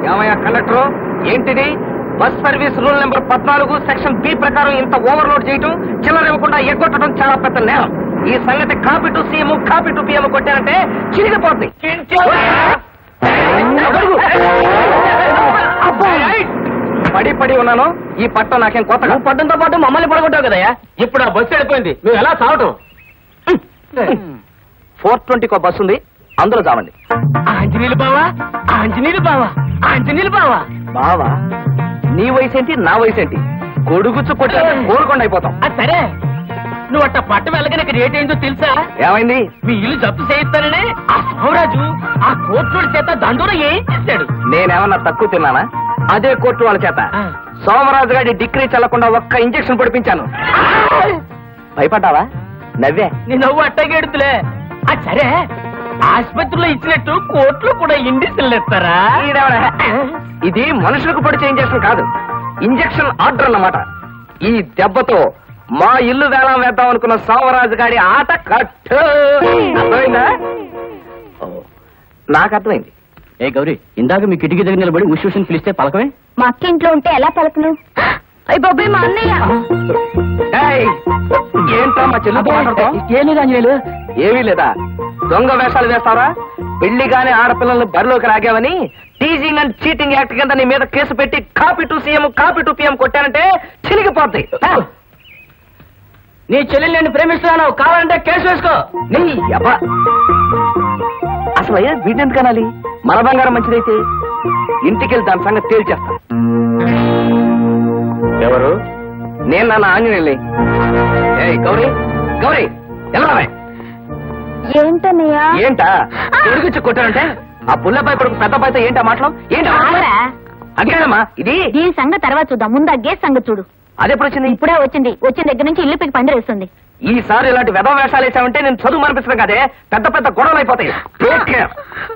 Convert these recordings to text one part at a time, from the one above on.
ఏమయ్యా కండక్టర్ ఏంటిది bus service rule number పద్నాలుగు సెక్షన్ బి ప్రకారం ఇంత ఓవర్లోడ్ చేయటం చిల్లర ఇవ్వకుండా ఎగ్గొట్టడం చాలా పెద్ద నేరం ఈ సంగతి copy to CM copy to PM కొట్టారంటే చిరిగిపోద్ది పడి పడి ఉన్నాను ఈ పట్టం నాకేం కొత్త పడ్డంతో పాటు మమ్మల్ని పడగొట్టావు కదయ్యా ఇప్పుడు ఆ బస్సు వెళ్ళిపోయింది నువ్వు ఎలా చావటం ఫోర్ ట్వంటీకి బస్ ఉంది అందులో చావండి ఆంజనేయులు బావా ఆంజనేయులు బావా ఆంజనేయులు బావా బావా నీ వయసు ఏంటి నా వయసు ఏంటి కొడుగుచ్చు కొట్ట కోరుకుండా అయిపోతాం అది సరే నువ్వు అట్ట పట్ట వెళ్ళగానే రేట్ ఏంటో తెలుసా ఏమైంది మీ ఇల్లు జప్తు చేయిస్తాననే ఆ సోమరాజు ఆ కోర్టుడి చేత దండోర ఏం చేశాడు నేనేమన్నా తక్కువ తిన్నానా అదే కోర్టు వాళ్ళ చేత ఆ. సోమరాజు గారి డిగ్రీ చెల్లకుండా ఒక్క ఇంజెక్షన్ పొడిపించాను భయపడ్డావా నవ్వే నీ నవ్వు అట్టగేడుతులే అది సరే ఆసుపత్రిలో ఇచ్చినట్టు కోర్టులో కూడా ఇండిషన్లు ఇస్తారా ఈడెవడా? ఇది మనుషులకు పొడిచే ఇంజెక్షన్ కాదు ఇంజెక్షన్ ఆర్డర్ అన్నమాట ఈ దెబ్బతో మా ఇల్లు వేలం వేద్దాం అనుకున్న సోమరాజు గారి ఆట కట్టు అర్థమైందా ఓ, నాకు అర్థమైంది ఏ గౌరీ ఇందాక మీ కిటికీ దగ్గర నిలబడి ఉష్ పిలిస్తే పలకమే మా అక్క ఇంట్లో ఉంటే ఎలా పలకను అయ్యి బాబాయ్ మా అన్నయ్య ఏయ్, ఏంటో మా చెల్లితో మాట్లాడతాం ఏం లేదు ఆంజనేయులు ఏమీ లేదా దొంగ వేషాలు వేస్తావా పెళ్లిగానే ఆడపిల్లల్ని బరిలోకి లాగావని టీజింగ్ అండ్ చీటింగ్ యాక్ట్ కింద నీ మీద కేసు పెట్టి copy to CM copy to PM కొట్టానంటే చిలిగిపోద్ది నీ చెల్లెలు నేను ప్రేమిస్తున్నాను కావాలంటే కేసు వేసుకో నీ యబ్బ. అసలు అయ్యా వీటెందుకు కనాలి మన బంగారం మంచిదైతే ఇంటికెళ్ళి దాని సంగతి తేల్చేస్తా ఎవరు నేను నాన్న ఆంజనేయుల్ని ఏయ్ గౌరీ గౌరీ ఎలా ఏంటన్నయ్య ఏంటా ఎరుగుచ్చి కొట్టారంటే ఆ పుల్లపై కొడుకు పెద్ద పైతో ఏంటా మాటలు ఏంటా ఆగరా? అదేనమ్మా ఇది దీని సంగతి తర్వాత చూద్దాం ముందు ఆ గేస్ సంగతి చూడు అదెప్పుడు వచ్చింది ఇప్పుడే వచ్చింది వచ్చిన దగ్గర నుంచి ఇల్లు పికి పందిరేస్తుంది ఈసారి ఇలాంటి వెధవ వేషాలు వేసామంటే నేను చదువు మనిపించడం కదే పెద్ద పెద్ద గొడవలు అయిపోతాయి Take care.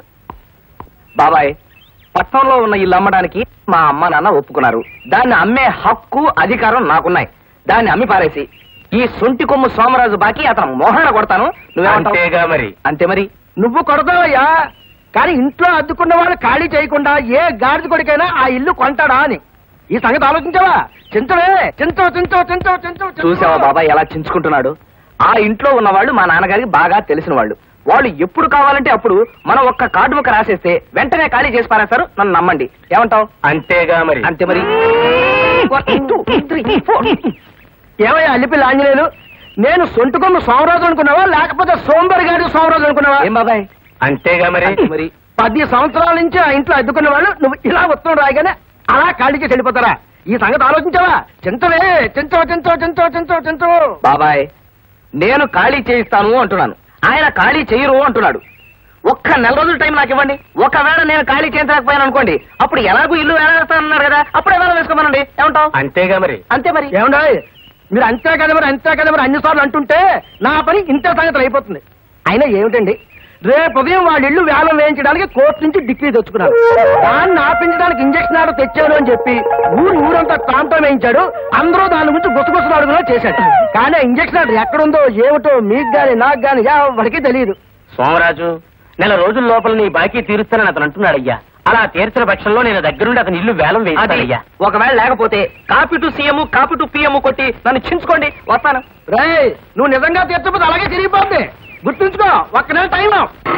బాబాయ్ పట్నంలో ఉన్న ఇల్లు అమ్మడానికి మా అమ్మ నాన్న ఒప్పుకున్నారు దాన్ని అమ్మే హక్కు అధికారం నాకున్నాయి దాన్ని అమ్మి పారేసి ఈ సొంటి కొమ్ము సోమరాజు బాకి అతను మోహన కొడతాను నువ్వేమంటావు అంతేగా మరి. అంతే మరి నువ్వు కొడతావయ్యా కానీ ఇంట్లో అద్దుకున్న వాళ్ళు ఖాళీ చేయకుండా ఏ గాడిద కొడుకైనా ఆ ఇల్లు కొంటాడా అని ఈ సంగతి ఆలోచించావా చించవే చించవు చించవు చించవు చించవు చించవు. చూసావా బాబాయ్ ఎలా చించుకుంటున్నాడు ఆ ఇంట్లో ఉన్న వాళ్ళు మా నాన్నగారికి బాగా తెలిసిన వాళ్ళు వాళ్ళు ఎప్పుడు కావాలంటే అప్పుడు మనం ఒక్క కార్డు ముక్క రాసేస్తే వెంటనే ఖాళీ చేసి పారేస్తారు నన్ను నమ్మండి ఏమంటావు అంతేగా మరి అంతే మరి One, two, three, four. ఏమయ్యా అల్లిపిల్లి ఆంజనేయులు నేను సొంటుకొమ్మ సోమరాజు అనుకున్నావా లేకపోతే సోంబరి గారి సోమరాజు అనుకున్నావా ఏం బాబాయ్ అంతేగా మరి అంతే మరి పది సంవత్సరాల నుంచి ఆ ఇంట్లో అద్దుకున్న వాళ్ళు నువ్వు ఇలా ఉత్తరం రాయగానే అలా ఖాళీ చేసి వెళ్ళిపోతారా ఈ సంగతి ఆలోచించావా చింతవే చించవు చించవు చించవు చించవు చించవు బాబాయ్ నేను ఖాళీ చేయిస్తాను అంటున్నాను ఆయన ఖాళీ చేయరు అంటున్నాడు ఒక్క నెల రోజుల టైం నాకు ఇవ్వండి ఒకవేళ నేను ఖాళీ చేయించలేకపోయాను అనుకోండి అప్పుడు ఎలాగో ఇల్లు వేలాడతానన్నారు కదా అప్పుడే వేల వేసుకోమనండి ఏమంటావు అంతేగా మరి అంతే మరి ఏమండా మీరు అంతే కదా మరి అంతే కదా మరి అన్ని సార్లు అంటుంటే నా పని ఇంత సంగతులు అయిపోతుంది అయినా ఏమిటండి రేపు ఉదయం వాళ్ళ ఇల్లు వేలం వేయించడానికి కోర్టు నుంచి డిగ్రీ తెచ్చుకున్నారు దాన్ని ఆపించడానికి ఇంజక్షన్ ఆర్డర్ తెచ్చాను అని చెప్పి ఊరు ఊరంతా తాంతం వేయించాడు అందరూ దాని గురించి గుసగుసలు అడుగులో చేశాడు కానీ ఆ ఇంజక్షన్ ఆర్డర్ ఎక్కడుందో ఏమిటో మీకు గాని నాకు గాని ఎవరికి తెలియదు సోమరాజు నెల రోజుల లోపల నీ బాకీ తీరుస్తానని అతను అంటున్నాడయ్యా అలా తీర్చిన పక్షంలో నేను దగ్గరుండి అతని ఇల్లు వేలం అది వేస్తానయ్యా ఒకవేళ లేకపోతే copy to CM copy to PM కొట్టి నన్ను చించుకోండి వస్తాను రేయ్ నువ్వు నిజంగా తీర్చకపోతే అలాగే తిరిగిపోద్ది గుర్తుంచుకో ఒక్క నెల టైం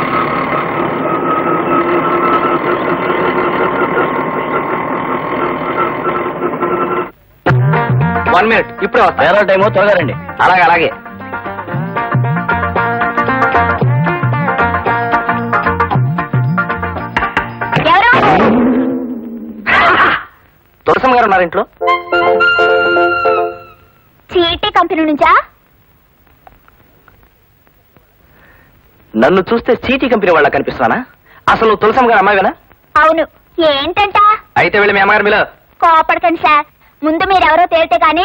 వన్ మినిట్ ఇప్పుడే వస్తా వేరే టైమో త్వరగా రండి అలాగే అలాగే ఎవరు తులసమ్మ గారు ఉన్నారు ఇంట్లో చీటీ కంపెనీ నుంచా నన్ను చూస్తే చీటీ కంపెనీ వాళ్ళ కనిపిస్తున్నానా అసలు నువ్వు తులసమ్మ గారు అమ్మాయినా అవును ఏంటంట అయితే వెళ్ళి మీ అమ్మగారు మీలో కోపడకండి సార్ ముందు మీరెవరో తేలితే గాని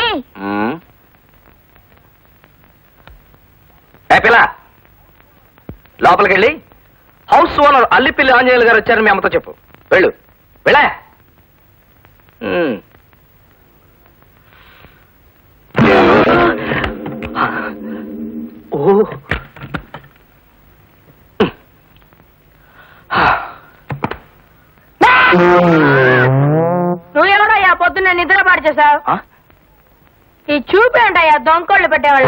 ఏ పిల్ల లోపలికి వెళ్ళి హౌస్ ఓనర్ అల్లిపిల్లి ఆంజనేయులు గారు వచ్చారని మీ అమ్మతో చెప్పు వెళ్ళు వెళ్ళా మ్మ్. ఓ నువ్వు ఎవరయ్యా పొద్దున్న నిద్ర పాడు చేసావు ఆ? ఈ చూపేంటయ్యా దొంగకోళ్ళు పెట్టేవాళ్ళు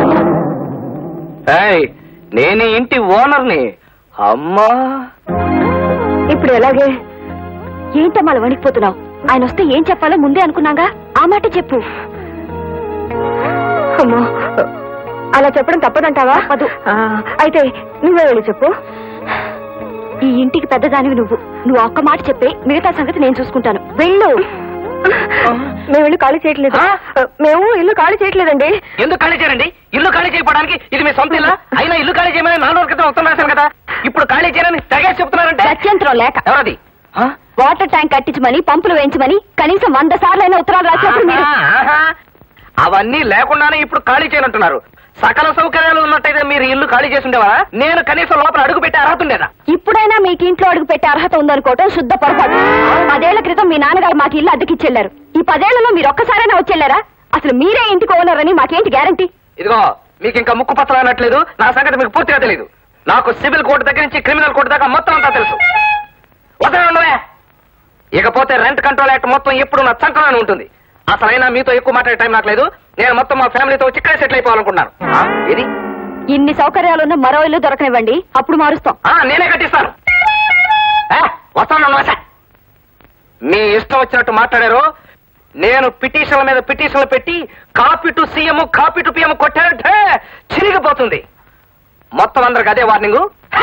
ఏయ్, నేను ఈ ఇంటి ఓనర్ని అమ్మా ఇప్పుడు ఎలాగే ఏంటమ్మా అలా వణికిపోతున్నావు ఆయన వస్తే ఏం చెప్పాలో ముందే అనుకున్నాగా ఆ మాట చెప్పు అమ్మో అలా చెప్పడం తప్పదంటావా అదు అయితే నువ్వే వెళ్ళి చెప్పు ఈ ఇంటికి పెద్దదానివి నువ్వు నువ్వు ఒక్క మాట చెప్పే మిగతా సంగతి నేను చూసుకుంటాను వెళ్ళు మేము ఇల్లు ఖాళీ చేయట్లేదు మేము ఇల్లు ఖాళీ చేయట్లేదండి ఎందుకు ఖాళీ చేయండి ఇల్లు ఖాళీ చేయడానికి ఇది మీ సొంత ఇల్లా అయినా ఇల్లు ఖాళీ చేయమని నాలుగు రోజుల క్రితం ఉత్తరం రాశాను కదా ఇప్పుడు ఖాళీ చేయని తెగేసి చెప్తున్నారంటే గత్యంతరం లేక ఎవరది ఆ? వాటర్ ట్యాంక్ కట్టించమని పంపులు వేయించమని కనీసం వంద సార్లైనా ఉత్తరాలు రాసినప్పుడు మీరు ఆహా, ఆహా. అవన్నీ లేకుండానే ఇప్పుడు ఖాళీ చేయనంటున్నారు సకల సౌకర్యాలు ఉన్నట్టయితే మీరు ఇల్లు ఖాళీ చేసి ఉండేవారా నేను కనీసం లోపల అడుగు పెట్టే అర్హత ఉండేదా ఇప్పుడైనా మీకు ఇంట్లో అడుగు పెట్టే అర్హత ఉందనుకోవటం శుద్ధ పొరపాటు పదేళ్ల క్రితం మీ నాన్నగారు మాకు ఇల్లు అద్దెకిచ్చెళ్లారు ఈ పదేళ్లలో మీరు ఒక్కసారైనా వచ్చెళ్లారా అసలు మీరే ఇంటికి ఓనర్ అని మాకేంటి గ్యారంటీ ఇదిగో మీకు ఇంకా ముక్కు పచ్చలు అనట్లేదు నా సంగతి మీకు పూర్తిగా తెలియదు నాకు సివిల్ కోర్టు దగ్గర నుంచి క్రిమినల్ కోర్టు దాకా మొత్తం అంతా తెలుసు వదలండి ఉండవే ఇకపోతే రెంట్ కంట్రోల్ యాక్ట్ మొత్తం ఎప్పుడు నా చంకలోనే ఉంటుంది అసలైనా మీతో ఎక్కువ మాట్లాడే టైం నాకు లేదు నేను మొత్తం మా ఫ్యామిలీతో వచ్చి ఇక్కడే సెటిల్ అయిపోవాలనుకుంటున్నాను ఆ, ఇది ఇన్ని సౌకర్యాలున్న మరో ఇల్లు దొరకనివ్వండి అప్పుడు మారుస్తాం ఆ, నేనే కట్టిస్తాను ఏ, వస్తాను నమస్తే మీ ఇష్టం వచ్చినట్టు మాట్లాడారు నేను పిటిషన్ల మీద పిటిషన్లు పెట్టి copy to CM copy to PM కొట్టారంటే చిరిగిపోతుంది మొత్తం అందరికి అదే వార్నింగ్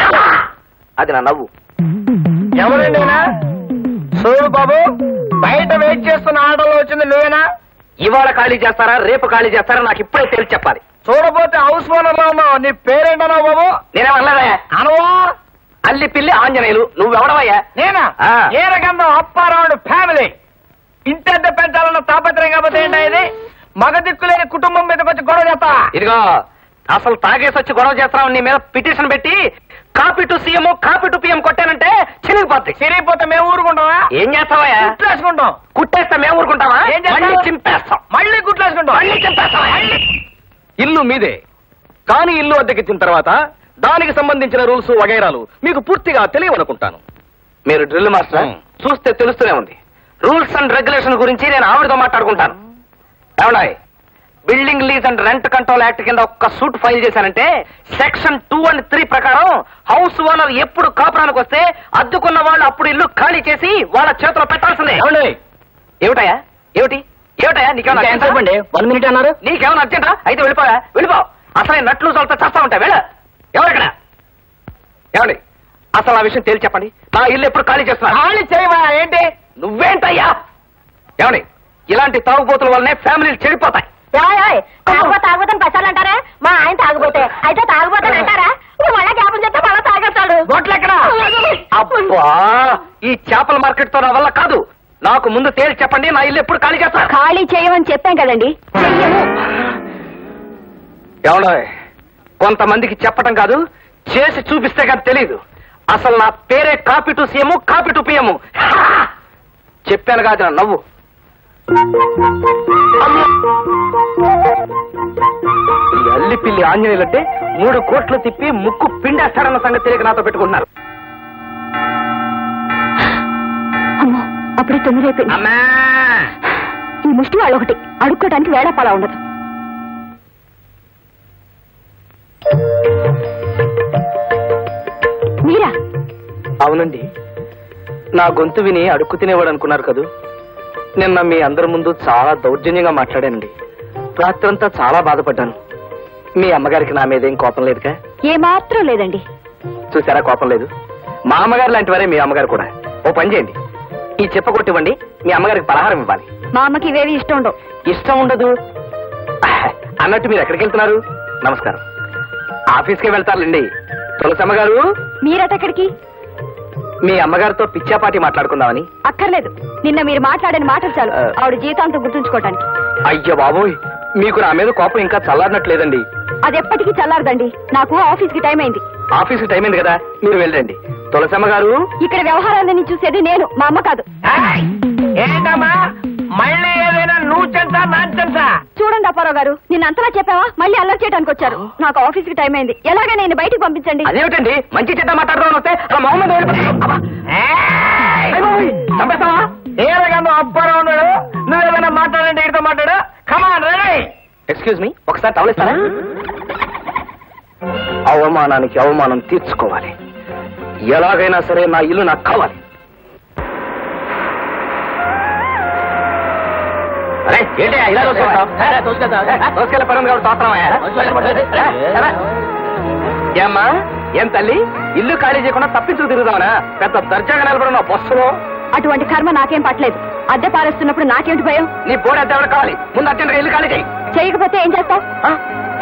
అది నా నవ్వు ఎవరండి ఈయన? చూడు బాబు బయట వెయిట్ చేస్తున్న ఆటోలో వచ్చింది నువ్వేనా ఇవాళ ఖాళీ చేస్తారా రేపు ఖాళీ చేస్తారా నాకు ఇప్పుడే తెలిసి చెప్పాలి చూడబోతే హౌస్ ఓనర్ లో ఉన్నావు నీ పేరేంటన్నావు బాబు నేనేమన్నదా అనవా అల్లి పిల్లి ఆంజనేయులు నువ్వెవడవయ్యా నేనా ఆ. ఏ రకంగా అప్పారావుడు ఫ్యామిలీ ఇంటెంత పెంచాలన్న తాపత్రయం కాకపోతే ఏంటా ఇది మగ దిక్కులేని కుటుంబం మీదకి వచ్చి గొడవ చేస్తా ఇదిగో అసలు తాగేసి వచ్చి గొడవ చేస్తాం నీ మీద పిటిషన్ పెట్టి copy to CM copy to PM కొట్టానంటే చిరిగిపోద్ది సిరిగిపోతే మేము ఊరుకుంటావా ఏం చేస్తావయ్యా గుట్లేసుకుంటాం కుట్టేస్తే మేము ఊరుకుంటావా ఏం చేస్తావు? మళ్ళీ చింపేస్తాం మళ్ళీ గుట్లేసుకుంటాం మళ్ళీ చింపేస్తాం ఇల్లు మీదే కానీ ఇల్లు అద్దెకిచ్చిన తర్వాత దానికి సంబంధించిన రూల్స్ వగైరాలు మీకు పూర్తిగా తెలియవనుకుంటాను మీరు డ్రిల్ మాస్టర్ చూస్తే తెలుస్తూనే ఉంది రూల్స్ అండ్ రెగ్యులేషన్ గురించి నేను ఆవిడతో మాట్లాడుకుంటాను ఏమన్నాయి building lease and rent control act కింద ఒక్క సూట్ ఫైల్ చేశానంటే సెక్షన్ టూ అండ్ త్రీ ప్రకారం హౌస్ ఓనర్ ఎప్పుడు కాపురానికి వస్తే అద్దుకున్న వాళ్ళు అప్పుడు ఇల్లు ఖాళీ చేసి వాళ్ళ చేతిలో పెట్టాల్సిందే ఏమిటయా ఏమిటి ఏమిటయా నీకేమన్నా అర్జెంటా? వన్ మినిట్ అన్నారు నీకేమైనా అర్జెంటా అయితే వెళ్ళిపోయా వెళ్ళిపో అసలే నట్లు చల్లితే చస్తా ఉంటాయి వెళ్ళ ఎవరెక్కడ ఏమండి అసలు ఆ విషయం తేల్చి చెప్పండి నా ఇల్లు ఎప్పుడు ఖాళీ చేస్తున్నా ఖాళీ చేయవా ఏంటి నువ్వేంటయ్యా ఏమండి ఇలాంటి తాగుబోతుల వల్లనే ఫ్యామిలీలు చెడిపోతాయి తాగుబోతే తాగుబోతని పసాలు అంటారా మా ఆయన తాగుబోతే అయితే తాగుబోతని అంటారా నువ్వు మళ్ళా జ్ఞాపం చేస్తే మళ్ళా తాగేస్తాడు గొడ్లెక్కడ అబ్బా ఈ చేపల మార్కెట్ తో నా వల్ల కాదు నాకు ముందు తేల్చి చెప్పండి నా ఇల్లు ఎప్పుడు ఖాళీ చేస్తా ఖాళీ చేయమని చెప్పాం కదండి చెయ్యము ఏమన్నా కొంతమందికి చెప్పటం కాదు చేసి చూపిస్తే కదా తెలీదు అసలు నా పేరే copy to CM copy to PM చెప్పాను కాదు నా నవ్వు అమ్మో! ఈ అల్లి పిల్లి ఆంజనేయులంటే మూడు కోట్లు తిప్పి ముక్కు పిండేస్తారన్న సంగతి తెలియక నాతో పెట్టుకుంటున్నారు అమ్మో అప్పుడే తొమ్మిది అయిపోయింది అమ్మా ఈ ముష్టి వాళ్ళు ఒకటి అడుక్కోవడానికి వేళపాలా ఉండదు మీరా అవునండి నా గొంతు విని అడుక్కు తినేవాడు అనుకున్నారు కదూ నిన్న మీ అందరి ముందు చాలా దౌర్జన్యంగా మాట్లాడానండి రాత్రంతా చాలా బాధపడ్డాను మీ అమ్మగారికి నా మీద ఏం కోపం లేదుగా ఏమాత్రం లేదండి చూసారా కోపం లేదు మా అమ్మగారు లాంటి వారే మీ అమ్మగారు కూడా ఓ పని చేయండి ఈ చెప్ప కొట్టివ్వండి మీ అమ్మగారికి పలహారం ఇవ్వాలి మా అమ్మకి ఇవేవి ఇష్టం ఉండవు ఇష్టం ఉండదు అన్నట్టు మీరు ఎక్కడికి వెళ్తున్నారు నమస్కారం ఆఫీస్కే వెళ్తారులేండి తులసమ్మ గారు మీరటెక్కడికి మీ అమ్మగారితో పిచ్చాపాటి మాట్లాడుకుందామని అక్కర్లేదు నిన్న మీరు మాట్లాడిన మాటలు చాలు ఆ. ఆవిడ జీవితాంతం గుర్తుంచుకోవటానికి అయ్యో బాబోయ్ మీకు నా మీద కోపం ఇంకా చల్లారినట్లేదండి అది ఎప్పటికీ చల్లారదండి నాకు ఆఫీస్ కి టైం అయింది ఆఫీస్ టైం అయింది కదా మీరు వెళ్ళండి తులసమ్మ గారు ఇక్కడ వ్యవహారాలన్నీ చూసేది నేను మా అమ్మ కాదు ఏంటమ్మా మళ్ళీ ఏదైనా నువ్వు చెంచా నా చెంచా చూడండి ఆ అప్పారావు గారు నిన్న అంతలా చెప్పావా మళ్ళీ అల్లరి చేయడానికి వచ్చారు నాకు ఆఫీస్ కి టైం అయింది ఎలాగైనా నేను బయటికి పంపించండి అదేమిటండి మంచి చెడ్డ మాట్లాడదాం వస్తే అలా మొహమ్మద్ చంపేస్తావా ఏ రకంగా అబ్బారా ఉన్నాడు నువ్వు ఏదైనా మాట్లాడండి ఇడితో మాట్లాడు కమాన్ రే ఎక్స్క్యూజ్ మీ ఒకసారి తవలిస్తారా అవమానానికి అవమానం తీర్చుకోవాలి ఎలాగైనా సరే నా ఇల్లు నాకు కావాలి అరే ఏంటి ఇలా దోసుకెళ్ళ పని కాబట్టి తోస్తున్నావా ఏమ్మా ఏం తల్లి ఇల్లు ఖాళీ చేయకుండా తప్పించు తిరుగుదామనా పెద్ద దర్జాగా నిలబడిన బస్సులో అటువంటి కర్మ నాకేం పట్టలేదు అద్దె పారేస్తున్నప్పుడు నాకేమిటి భయం నీ బోర్డు ఎంత ఎవరు కావాలి ముందు అర్జెంట్గా ఇల్లు ఖాళీ చేయి చేయకపోతే ఏం చేస్తావు ఆ?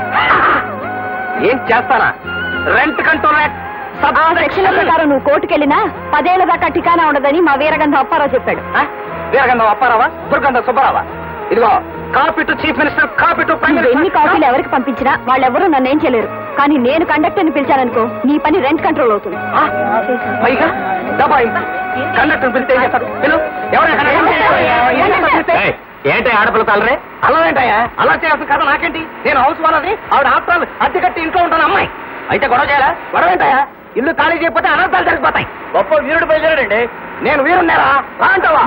ఏం చేస్తానా రెంట్ కంట్రోల్ యాక్ట్ ఆ సెక్షన్ల ప్రకారం నువ్వు కోర్టుకెళ్ళినా పదేళ్ల దాకా ఠికానా ఉండదని మా వీరగంధ అప్పారావు చెప్పాడు వీరగంధం అప్పారావా దుర్గంధం సుబ్బారావా ఇదిగో copy to chief minister copy to prime నువ్వు ఎన్ని కాపీలు ఎవరికి పంపించినా వాళ్ళెవరూ నన్నేం చేయలేరు కానీ నేను కండక్టర్ని పిలిచాననుకో నీ పని రెంట్ కంట్రోల్ అవుతుంది పైగా దబాయింపు కండక్టర్ పిలిస్తే ఏం చేస్తారు పిలు ఎవరైనా ఏంటి ఆడపిల్ల తలరే అలా ఏంటయ్యా అలా చేయాల్సిన కథ నాకేంటి నేను హౌస్ వాళ్ళని ఆవిడ ఆఫ్టర్ అద్దె కట్టి ఇంట్లో ఉంటాను అమ్మాయి అయితే గొడవ చేయాలా గొడవ ఏంటయ్యా ఇల్లు ఖాళీ చేయకపోతే అనర్థాలు జరిగిపోతాయి గొప్ప వీరుడు బయలుదేరాడండి నేను వీరున్నారా రా అంటావా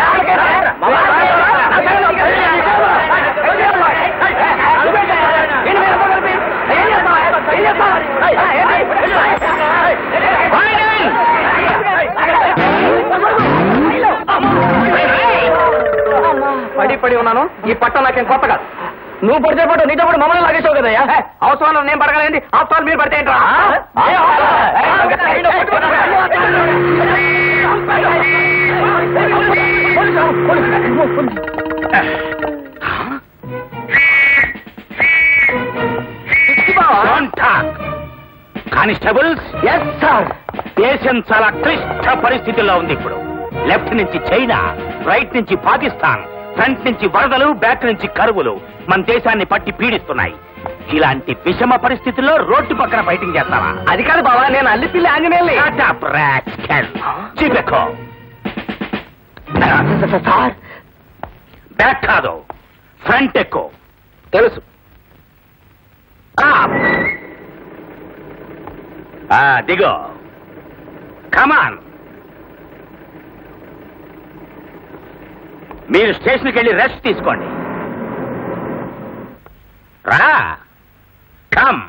పడి పడి ఉన్నాను ఈ పట్టం నాకేం కొత్త కాదు నువ్వు పడితే పట్టు నీతో పాటు మమ్మల్ని లాగేసావు కదయ్యా అవసరం నేను పడగలేండి అవసరం మీరు పడితే ఏంట్రా కానిస్టేబుల్స్ ఎస్ సార్ దేశం చాలా క్లిష్ట పరిస్థితుల్లో ఉంది ఇప్పుడు లెఫ్ట్ నుంచి చైనా రైట్ నుంచి పాకిస్తాన్ ఫ్రంట్ నుంచి వరదలు బ్యాక్ నుంచి కరువులు మన దేశాన్ని పట్టి పీడిస్తున్నాయి ఇలాంటి విషమ పరిస్థితుల్లో రోడ్డు పక్కన ఫైటింగ్ చేస్తావా అది కాదు బాబా నేను అల్లి పిల్లి ఆంజనేయుల్ని Shut up, rascal. చిపెక్కో సార్ బ్యాక్ కాదు ఫ్రంట్ ఎక్కువ తెలుసు దిగో కమాన్ మీరు స్టేషన్కి వెళ్ళి రెస్ట్ తీసుకోండి రా కమ్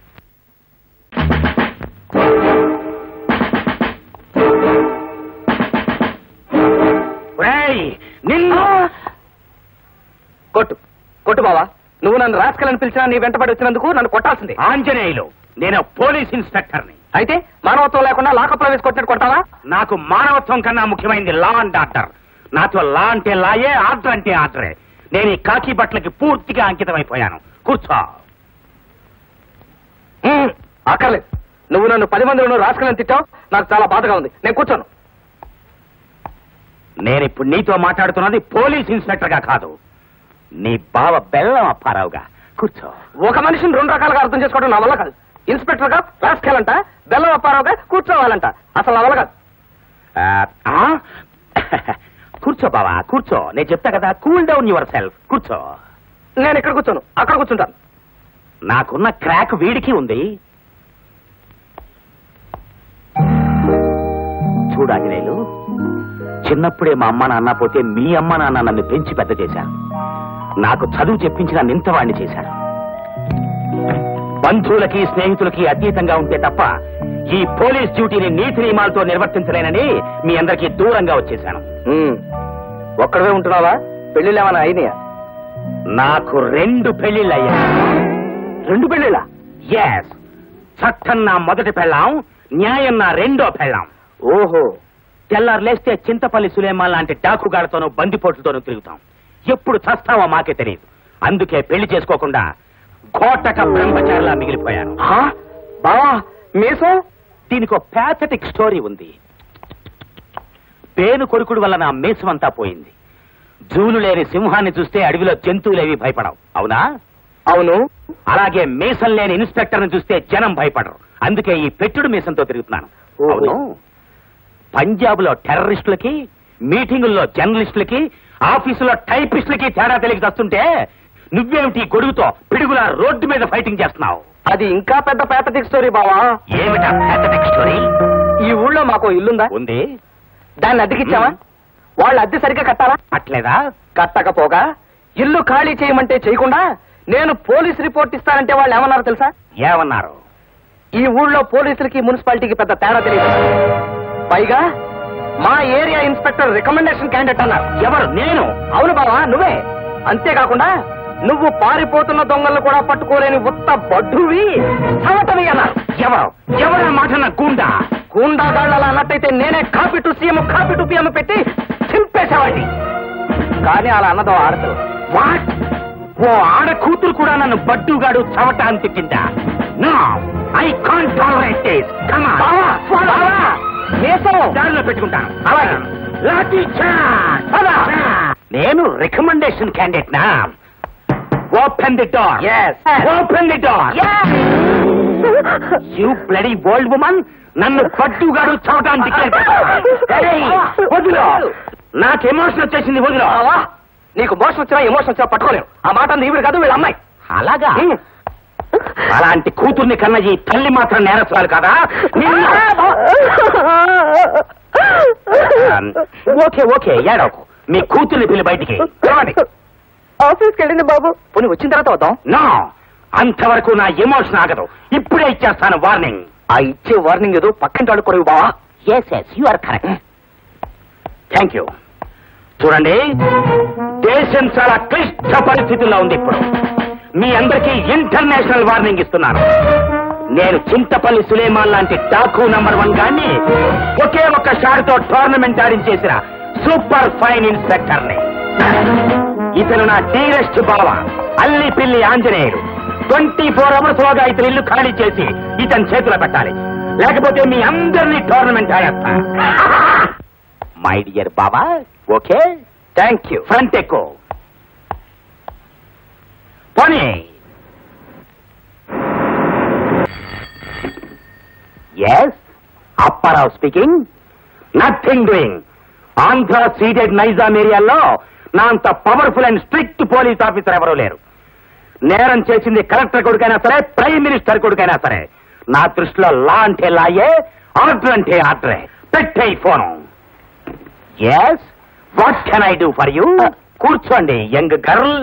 నిన్ను కొట్టు కొట్టు బావా నువ్వు నన్ను రాసుకెళ్ళని పిలిచినా నీ వెంటబడి వచ్చినందుకు నన్ను కొట్టాల్సింది ఆంజనేయులు నేను పోలీస్ ఇన్స్పెక్టర్ని అయితే మానవత్వం లేకుండా లాకప్లో వేసి కొట్టినట్టు కొట్టావా నాకు మానవత్వం కన్నా ముఖ్యమైనది లా అండ్ ఆర్డర్ నాతో లా అంటే లాయే ఆర్డర్ అంటే ఆర్డరే నేను ఈ కాకి బట్టలకి పూర్తిగా అంకితమైపోయాను కూర్చో హ్మ్, అక్కర్లేదు నువ్వు నన్ను పది మందిలో రాసుకెళ్ళని తిట్టావు నాకు చాలా బాధగా ఉంది నేను కూర్చోను నేను ఇప్పుడు నీతో మాట్లాడుతున్నది పోలీస్ ఇన్స్పెక్టర్ గా కాదు నీ బావ బెల్లం అప్పారావుగా కూర్చో ఒక మనిషిని రెండు రకాలుగా అర్థం చేసుకోవడం నా వల్ల కాదు ఇన్స్పెక్టర్ గా రాసుకెళ్ళంట బెల్లం అప్పారావుగా కూర్చోవాలంట అసలు నా వల్ల కాదు ఆ, ఆ? కూర్చో బావా కూర్చో నేను చెప్తా కదా కూల్ డౌన్ యువర్ సెల్ఫ్ కూర్చో నేను ఇక్కడ కూర్చోను అక్కడ కూర్చుంటాను నాకున్న క్రాక్ వీడికి ఉంది చూడాగినేలు చిన్నప్పుడే మా అమ్మ నాన్న పోతే మీ అమ్మ నాన్న నన్ను పెంచి పెద్ద చేశారు నాకు చదువు చెప్పించిన నింతవాణ్ణి చేశారు బంధువులకి స్నేహితులకి అతీతంగా ఉంటే తప్ప ఈ పోలీస్ డ్యూటీని నీతి నియమాలతో నిర్వర్తించలేనని మీ అందరికీ దూరంగా వచ్చేశాను హ్మ్. ఒక్కడవే ఉంటున్నావా పెళ్లిళ్ళు ఏమైనా అయినాయా నాకు రెండు పెళ్లిళ్ళయ్యా రెండు పెళ్లిళ్ళా ఎస్ చట్టం నా మొదటి పెళ్ళాం న్యాయం నా రెండో పెళ్ళాం ఓహో తెల్లారు లేస్తే చింతపల్లి సులేమాన్ లాంటి డాకుగాళ్లతోనూ బందిపోట్లతోనూ తిరుగుతాం ఎప్పుడు చస్తావో మాకే తెలియదు అందుకే పెళ్లి చేసుకోకుండా కోటక బ్రహ్మచారిలా మిగిలిపోయాను హా? బావా మీసం దీనికి ఒక ప్యాథటిక్ స్టోరీ ఉంది పేను కొరుకుడు వల్ల నా మేసమంతా పోయింది జూలు లేని సింహాన్ని చూస్తే అడవిలో జంతువులేవి భయపడవు అవునా అవును అలాగే మీసం లేని ఇన్స్పెక్టర్ ని చూస్తే జనం భయపడరు అందుకే ఈ పెట్టుడు మీసంతో తిరుగుతున్నాను ఓహో. అవును పంజాబ్ లో టెర్రరిస్టులకి మీటింగుల్లో జర్నలిస్టులకి ఆఫీసులో టైపిస్టులకి తేడా తెలియక వస్తుంటే నువ్వేమిటి ఈ గొడుగుతో పిడుగుల రోడ్డు మీద ఫైటింగ్ చేస్తున్నావు అది ఇంకా పెద్ద పేపటిక్ స్టోరీ బావా ఏమిటా pathetic స్టోరీ ఈ ఊళ్ళో మాకు ఇల్లుందా ఉంది దాన్ని అద్దెకిచ్చావా వాళ్ళు అద్దె సరిగ్గా కట్టాలా అట్లేదా కట్టకపోగా ఇల్లు ఖాళీ చేయమంటే చేయకుండా నేను పోలీస్ రిపోర్ట్ ఇస్తానంటే వాళ్ళు ఏమన్నారో తెలుసా ఏమన్నారు ఈ ఊళ్ళో పోలీసులకి మున్సిపాలిటీకి పెద్ద తేడా తెలియదు పైగా మా ఏరియా ఇన్స్పెక్టర్ రికమెండేషన్ క్యాండిడేట్ అన్నారు ఎవరు నేను అవును బావా నువ్వే అంతేకాకుండా నువ్వు పారిపోతున్న దొంగలను కూడా పట్టుకోలేని ఉత్త బడ్డువి చవటవి అన్నారు ఎవరు ఎవరు మాట నా గూండా గూండాగాళ్ళలా అన్నట్టయితే నేనే copy to CM copy to PM పెట్టి చింపేసేవాడిని కానీ అలా అన్నదో ఆడదు వాట్ ఓ ఆడ కూతురు కూడా నన్ను బడ్డుగాడు చవట అని తిట్టిందా no I can't tolerate this come బావా, బావా, మీసం. దారిలో పెట్టుకుంటాను అలాగే. లాఠీ చార్జ్. పద. నేను రికమెండేషన్ క్యాండిడేట్ నా open the door Yes. Open the door you bloody old woman నన్ను పట్టుగాడు చవటాన్ని వదిలో నాకు ఎమోషన్ వచ్చేసింది వదిలో బావా, నీకు మోషన్ వచ్చినా ఎమోషన్ వచ్చినా పట్టుకోలేవు ఆ మాట అంది ఈవిడ కాదు వీళ్ళ అమ్మాయి అలాగా అలాంటి కూతుర్ని కన్న ఈ తల్లి మాత్రం నేరస్తురాలు కదా ఓకే ఓకే ఏడవకు మీ కూతుర్ని పిల్లి బయటికి పిలవండి. ఆఫీస్కి వెళ్ళింది బాబు పోనీ వచ్చిన తర్వాత వద్దాం నో అంతవరకు నా ఎమోషన్ ఆగదు ఇప్పుడే ఇచ్చేస్తాను వార్నింగ్ ఆ ఇచ్చే వార్నింగ్ ఏదో పక్కింటి వాళ్ళు కొడుకు బావా yes yes you are correct thank you చూడండి దేశం చాలా క్లిష్ట పరిస్థితుల్లో ఉంది ఇప్పుడు మీ అందరికీ ఇంటర్నేషనల్ వార్నింగ్ ఇస్తున్నాను నేను చింతపల్లి సులేమాన్ లాంటి డాకు నంబర్ వన్ గాన్ని ఒకే ఒక్క షాట్తో టోర్నమెంట్ ఆడించేసిన సూపర్ ఫైన్ ఇన్స్పెక్టర్ ని ఇతను నా డీరెస్ట్ బావ అల్లి పిల్లి ఆంజనేయుడు ట్వంటీ ఫోర్ అవర్స్ లోగా ఇతని ఇల్లు ఖాళీ చేసి ఇతని చేతిలో పెట్టాలి లేకపోతే మీ అందరినీ టోర్నమెంట్ ఆడేస్తా మై డియర్ బాబా ఓకే థ్యాంక్ యూ ఫ్రంట్ ఎక్కువ పోనీ yes Apparao speaking nothing doing Andhra Ceded Nizam ఏరియాలో నా అంత powerful and strict police officer ఎవరూ లేరు నేరం చేసింది కలెక్టర్ కొడుకైనా సరే ప్రైమ్ మినిస్టర్ కొడుకైనా సరే నా దృష్టిలో లా అంటే లాయే ఆర్డర్ అంటే ఆర్డరే పెట్టే phone yes what can I do for you కూర్చోండి యంగ్ గర్ల్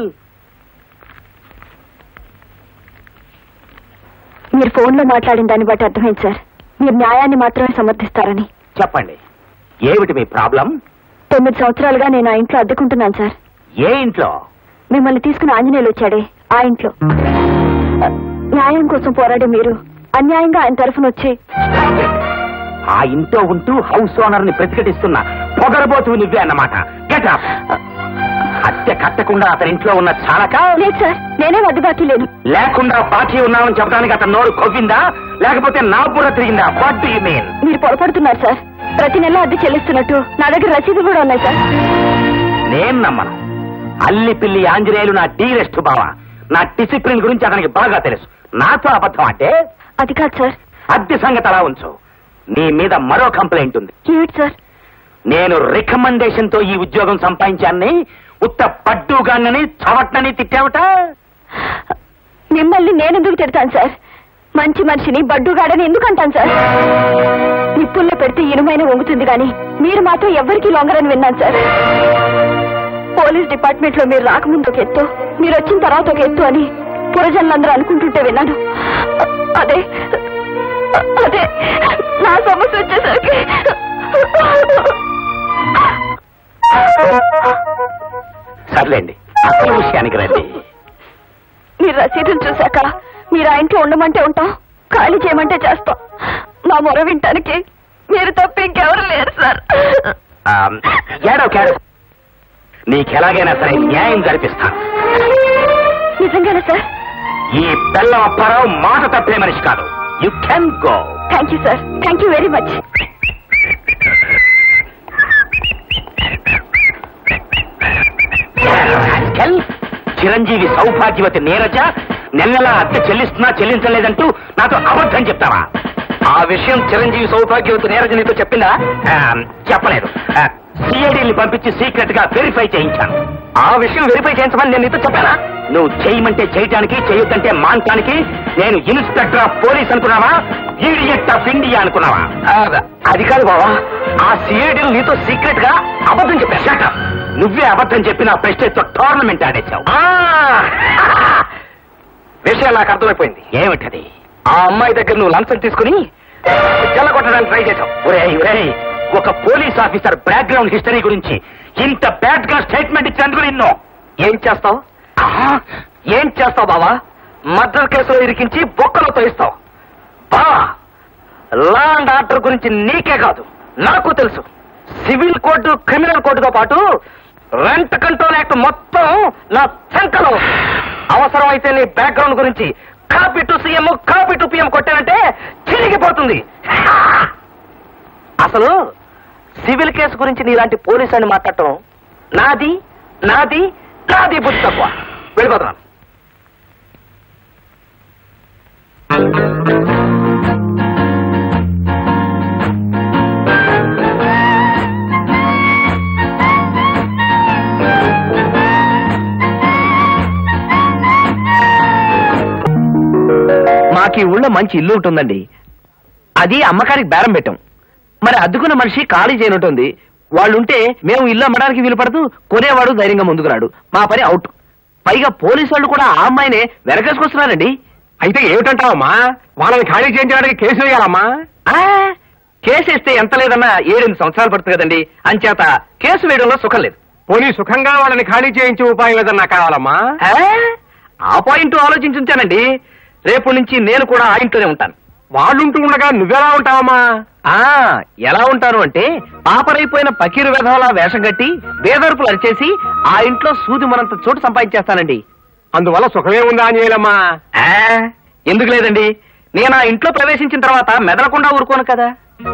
మీరు ఫోన్ లో మాట్లాడిన దాన్ని బట్టి అర్థమైంది సార్ మీరు న్యాయాన్ని మాత్రమే సమర్థిస్తారని చెప్పండి ఏమిటి మీ ప్రాబ్లం తొమ్మిది సంవత్సరాలుగా నేను ఆ ఇంట్లో అద్దెకుంటున్నాను సార్ ఏ ఇంట్లో మిమ్మల్ని తీసుకుని ఆంజనేయులు వచ్చాడే ఆ ఇంట్లో న్యాయం కోసం పోరాడే మీరు అన్యాయంగా ఆయన తరఫున వచ్చి ఆ ఇంట్లో ఉంటూ హౌస్ ఓనర్ ని ప్రతిఘటిస్తున్న పొగరబోతు నువ్వే అన్నమాట గెట్ అప్ అద్దె కట్టకుండా అతని ఇంట్లో ఉన్న చాలక లేదు సార్ నేనే వద్దు బాకీ లేను లేకుండా బాకీ ఉన్నామని చెప్పడానికి అతను నోరు కొవ్విందా లేకపోతే నా బుర్ర తిరిగిందా వాట్ డు యు మీన్ మీరు పొరపడుతున్నారు సార్ ప్రతి నెల అద్దె చెల్లిస్తున్నట్టు నా దగ్గర రసీదులు కూడా ఉన్నాయి సార్ నేను నమ్మను అల్లి పిల్లి ఆంజనేయులు నా డీరెస్ట్ బావ నా డిసిప్లిన్ గురించి అతనికి బాగా తెలుసు నాతో అబద్ధం అంటే అది కాదు సార్ అద్దె సంగతి అలా ఉంచు నీ మీద మరో కంప్లైంట్ ఉంది ఏమిటి సార్ నేను రికమెండేషన్ తో ఈ ఉద్యోగం సంపాదించాన్ని ఉత్త పడ్డుగాన్నని చవట్నని తిట్టావట మిమ్మల్ని నేనెందుకు తిడతాను సార్ మంచి మనిషిని బడ్డుగాడని ఎందుకు అంటాను సార్ నిప్పుల్లో పెడితే ఇనుమైన వంగుతుంది కానీ మీరు మాత్రం ఎవ్వరికీ లొంగరని విన్నాను సార్ పోలీస్ డిపార్ట్మెంట్ లో మీరు రాకముందు ఒక ఎత్తు మీరు వచ్చిన తర్వాత ఒక ఎత్తు అని పురజనులందరూ అనుకుంటుంటే విన్నాను అదే అదే నా సమస్య వచ్చేసరికి సర్లేండి అసలు విషయానికి రండి మీరు రసీదులు చూశాక మీరు ఆ ఇంట్లో ఉండమంటే ఉంటాం ఖాళీ చేయమంటే చేస్తాం మా మొర వింటానికి మీరు తప్ప ఇంకెవరు లేరు సార్ ఆమ్, ఏడవ కేడు నీకెలాగైనా సరే న్యాయం జరిపిస్తాను నిజంగానే సార్ ఈ బెల్లం అప్పారావు మాట తప్పే మనిషి కాదు you can go thank you sir thank you very much చిరంజీవి సౌభాగ్యవతి నీరజ నెలలా అద్దె చెల్లిస్తున్నా చెల్లించలేదంటూ నాతో అబద్ధం చెప్తావా ఆ విషయం చిరంజీవి సౌభాగ్యవతి నీరజ నీతో చెప్పిందా ఆ, చెప్పలేదు సిఐడిని పంపించి సీక్రెట్ గా వెరిఫై చేయించాను ఆ విషయం వెరిఫై చేయించమని నేను నీతో చెప్పానా నువ్వు చేయమంటే చేయటానికి చేయొద్దంటే మానటానికి నేను ఇన్స్పెక్టర్ ఆఫ్ పోలీస్ అనుకున్నావా ఈడియట్ ఆఫ్ ఇండియా అనుకున్నావా ఆ, అది కాదు బావా ఆ సిఐడి నీతో సీక్రెట్ గా అబద్ధం చెప్పాను Shut up. నువ్వే అబద్ధం చెప్పి నా ప్రెస్టేజ్ తో టోర్నమెంట్ ఆడేశావు ఆ! విషయం నాకు అర్థమైపోయింది ఏమిటది ఆ అమ్మాయి దగ్గర నువ్వు లంచం తీసుకుని జల్లగొట్టడానికి ట్రై చేశావు ఒరేయ్ ఒరేయ్ ఒక పోలీస్ ఆఫీసర్ బ్యాక్గ్రౌండ్ హిస్టరీ గురించి ఇంత బ్యాడ్ గా స్టేట్మెంట్ ఇచ్చినందుకు నిన్ను ఏం చేస్తావు ఏం చేస్తావు బావా మర్డర్ కేసులో ఇరికించి బొక్కలో తోయిస్తావు బావా లా అండ్ ఆర్డర్ గురించి నీకే కాదు నాకు తెలుసు సివిల్ కోర్టు క్రిమినల్ కోర్టుతో పాటు రెంట్ కంట్రోల్ యాక్ట్ మొత్తం నా చంకలో ఉంది. అవసరమైతే నీ బ్యాక్గ్రౌండ్ గురించి copy to CM copy to PM కొట్టానంటే చిరిగిపోతుంది అసలు సివిల్ కేసు గురించి నీలాంటి పోలీసు అని మాట్లాడటం నాది నాది నాది బుద్ధి తక్కువ వెళ్ళిపోతున్నాను మాకు ఈ ఊళ్ళో మంచి ఇల్లు ఉంటుందండి అది అమ్మకానికి బేరం పెట్టాం మరి అద్దుకున్న మనిషి ఖాళీ చేయనుంటుంది వాళ్ళుంటే మేము ఇల్లు అమ్మడానికి వీలు పడదు కొనేవాడు ధైర్యంగా ముందుకు రాడు మా పని అవుట్ పైగా పోలీసు వాళ్ళు కూడా ఆ అమ్మాయినే వెనకేసుకొస్తున్నారండి అయితే ఏమిటంటావమ్మా వాళ్ళని ఖాళీ చేయించడానికి కేసు వేయాలమ్మా ఆ, కేసు వేస్తే ఎంత లేదన్నా ఏడెనిమిది సంవత్సరాలు పడుతుంది కదండి అంచేత కేసు వేయడంలో సుఖం లేదు పోనీ సుఖంగా వాళ్ళని ఖాళీ చేయించే ఉపాయం ఏదన్నా కావాలమ్మా ఆ, ఆ పాయింట్ ఆలోచించుంచానండి రేపు నుంచి నేను కూడా ఆ ఇంట్లోనే ఉంటాను వాళ్ళుంటూ ఉండగా నువ్వెలా ఉంటావమ్మా ఆ ఎలా ఉంటాను అంటే పాపరైపోయిన పకీరు వెధవలా వేషం కట్టి బేదరుపులు అరిచేసి ఆ ఇంట్లో సూది మనంత చోటు సంపాదించేస్తానండి అందువల్ల సుఖమే ఉందా అంజేలమ్మా ఆ, ఎందుకు లేదండి నేను ఆ ఇంట్లో ప్రవేశించిన తర్వాత మెదలకుండా ఊరుకోను కదా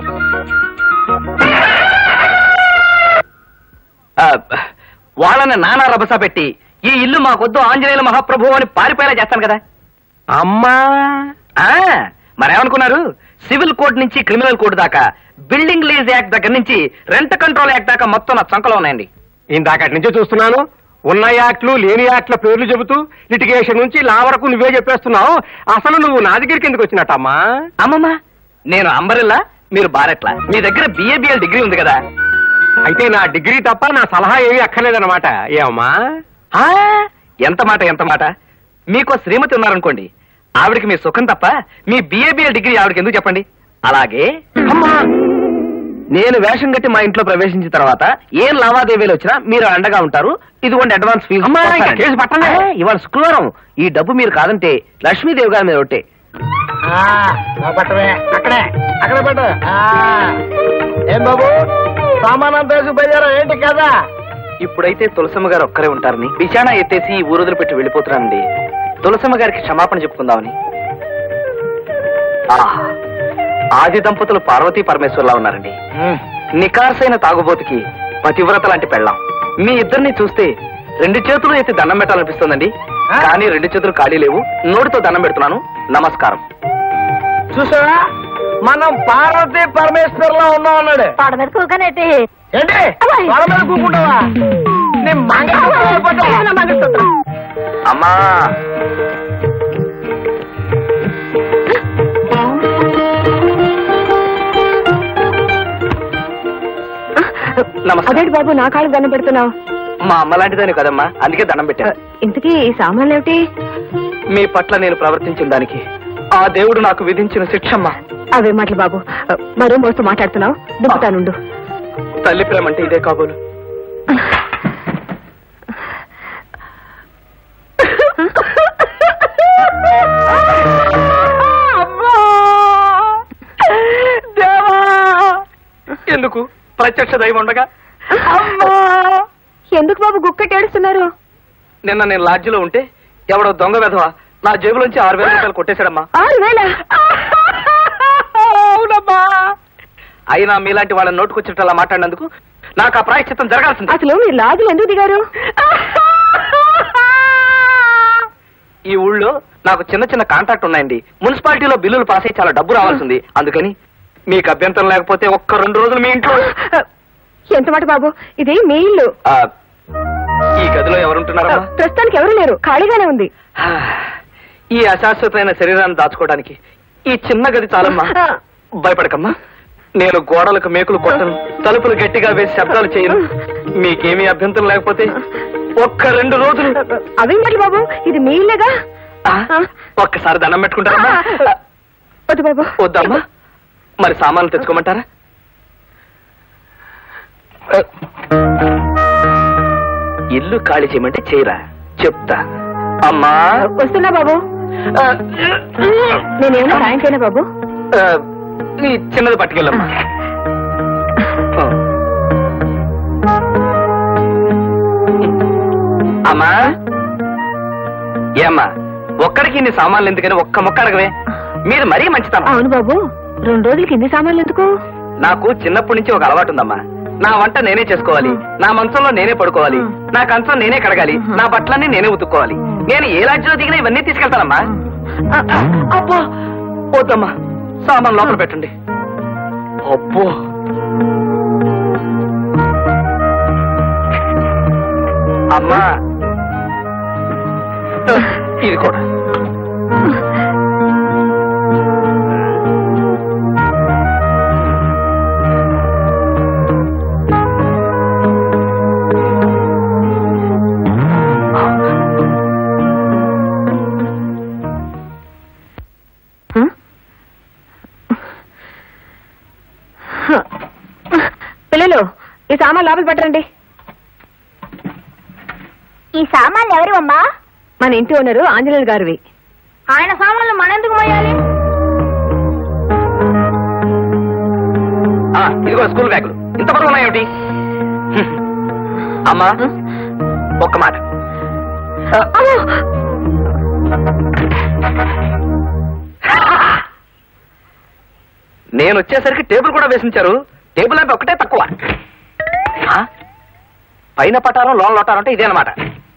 ఆ, వాళ్ళని నానా రభస పెట్టి ఈ ఇల్లు మాకొద్దు ఆంజనేయుల మహాప్రభు అని పారిపోయేలా చేస్తాను కదా అమ్మా ఆ మరేమనుకున్నారు సివిల్ కోడ్ నుంచి క్రిమినల్ కోడ్ దాకా బిల్డింగ్ లీజ్ యాక్ట్ దగ్గర నుంచి రెంట్ కంట్రోల్ యాక్ట్ దాకా మొత్తం నా చంకలో ఉన్నాయండి ఇందాకటి నుంచి చూస్తున్నాను ఉన్న యాక్ట్లు లేని యాక్ట్ల పేర్లు చెబుతూ లిటిగేషన్ నుంచి లా వరకు నువ్వే చెప్పేస్తున్నావు అసలు నువ్వు నా దగ్గరికి ఎందుకు వచ్చినట్టమ్మా అమ్మమ్మ నేను అంబరిల్లా మీరు బారెట్లా మీ దగ్గర బిఏబిఎల్ డిగ్రీ ఉంది కదా అయితే నా డిగ్రీ తప్ప నా సలహా ఏమీ అక్కర్లేదన్నమాట ఏమమ్మా ఆ ఎంత మాట ఎంత మాట మీకు శ్రీమతి ఉన్నారనుకోండి ఆవిడకి మీ సుఖం తప్ప మీ బిఏబిఎల్ డిగ్రీ ఆవిడకి ఎందుకు చెప్పండి అలాగే అమ్మా నేను వేషం కట్టి మా ఇంట్లో ప్రవేశించిన తర్వాత ఏం లావాదేవీలు వచ్చినా మీరు అండగా ఉంటారు ఇదిగోండి అడ్వాన్స్ ఫీజు అమ్మా, ఇంకా కేసు పట్టండి. ఇవాళ శుక్రవారం ఈ డబ్బు మీరు కాదంటే లక్ష్మీదేవి గారి మీద ఒట్టే పట్టవే అక్కడే అక్కడే పట్టు ఏం బాబు సామాన్ అంతా వేసి బయలుదేరా ఏంటి కదా ఇప్పుడైతే తులసమ్మ గారు ఒక్కరే ఉంటారని బిచానా ఎత్తేసి ఈ ఊరు పెట్టి వెళ్ళిపోతున్నానండి తులసమ్మ గారికి క్షమాపణ చెప్పుకుందామని ఆహ్, ఆది దంపతులు పార్వతీ పరమేశ్వర్లా ఉన్నారండి నికార్సైన తాగుబోతుకి పతివ్రత లాంటి పెళ్ళాం మీ ఇద్దరిని చూస్తే రెండు చేతులు ఎత్తి దండం పెట్టాలనిపిస్తుందండి కానీ రెండు చేతులు ఖాళీ లేవు నోటితో దండం పెడుతున్నాను నమస్కారం చూసావా మనం పార్వతి పరమేశ్వర్లో ఉన్నాం అన్నాడు పాడ మీద కూకనేటి ఏంటి అబ్బాయి. వాళ్ళ మీద కూకుంటావా నీ మంగళసూత్రం పట్టు. అమ్మా నమస్కారం అదేంటి బాబు నా కాళ్ళు దండం పెడుతున్నావు మా అమ్మ లాంటిదని కదమ్మా అందుకే దండం పెట్టాను ఇంతకీ ఈ సామాన్లు ఏమిటి మీ పట్ల నేను ప్రవర్తించిన దానికి ఆ దేవుడు నాకు విధించిన శిక్షమ్మా అవే మాటలు బాబు మరో మోస్తూ మాట్లాడుతున్నావు దింపుతానుండు తల్లి ప్రేమ అంటే ఇదే కాబోలు దేవా ఎందుకు ప్రత్యక్ష దైవం ఉండగా అమ్మా ఎందుకు బాబు గుక్కటి ఏడుస్తున్నారు నిన్న నేను లాడ్జిలో ఉంటే ఎవడో దొంగ వెధవ నా జేబులోంచి ఆరు వేల రూపాయలు కొట్టేశాడమ్మా ఆరు వేల అవునమ్మా అయినా మీలాంటి వాళ్ళ నోటుకొచ్చినట్టు అలా మాట్లాడినందుకు నాకు ఆ ప్రాయశ్చిత్తం జరగాల్సింది అసలు మీరు లాజులు ఎందుకు దిగారు ఈ ఊళ్ళో నాకు చిన్న చిన్న కాంట్రాక్ట్ ఉన్నాయండి మున్సిపాలిటీలో బిల్లులు పాస్ అయ్యి చాలా డబ్బు రావాల్సింది అందుకని మీకు అభ్యంతరం లేకపోతే ఒక్క రెండు రోజులు మీ ఇంట్లో ఎంత మాట బాబు ఇది మీ ఇల్లు ఆ, ఈ గదిలో ఎవరుంటున్నారమ్మా ప్రస్తుతానికి ఎవరు లేరు ఖాళీగానే ఉంది ఈ అశాశ్వతమైన శరీరాన్ని దాచుకోవడానికి ఈ చిన్న గది చాలమ్మా భయపడకమ్మా నేను గోడలకు మేకులు కొట్టను తలుపులు గట్టిగా వేసి శబ్దాలు చేయను మీకేమీ అభ్యంతరం లేకపోతే ఒక్క రెండు రోజులు అవి మరి బాబు ఇది మీ ఇల్లేగా ఆ, ఒక్కసారి దండం పెట్టుకుంటారమ్మా వద్దు బాబు వద్దమ్మా మరి సామాన్లు తెచ్చుకోమంటారా ఇల్లు ఖాళీ చేయమంటే చేయరా చెప్తా అమ్మా వస్తున్నా బాబు ఆ, నేనేమో సాయం చేయనా బాబు ఆ, ఈ చిన్నది పట్టుకెళ్ళమ్మా ఆ. అమ్మా ఏమ్మా ఒక్కడికి ఇన్ని సామాన్లు ఎందుకని ఒక్క మొక్క అడగవే మీరు మరీ మంచిదమ్మా అవును బాబు రెండు రోజులకి ఇన్ని సామాన్లు ఎందుకు నాకు చిన్నప్పటి నుంచి ఒక అలవాటు ఉందమ్మా నా వంట నేనే చేసుకోవాలి నా మంచంలో నేనే పడుకోవాలి నా కంచం నేనే కడగాలి నా బట్టలన్నీ నేనే ఉతుక్కోవాలి నేను ఏ రాజ్యంలో దిగినా ఇవన్నీ తీసుకెళ్తానమ్మా ఆ, ఆ, అబ్బా వద్దమ్మా సామాన్ లోపల పెట్టండి అబ్బో అమ్మా ఇది కూడా ఆ? పిల్లలు ఈ సామాన్ లోపల పట్టరండి ఈ సామాన్లు ఎవరు అమ్మా మన ఇంటి ఓనరు ఆంజనేయులు గారివి ఆయన సామాన్లు మనెందుకు మోయాలి ఆ, ఇదిగో స్కూల్ బ్యాగులు ఇంత పొడవు ఉన్నాయేమిటి హ్మ్. అమ్మా ఒక్క మాట ఆ, నేను వచ్చేసరికి టేబుల్ కూడా వేసించారు టేబుల్ అంటే ఒకటే తక్కువ ఆ? పైన పటారం లోన్ లోటారం అంటే ఇదే అనమాట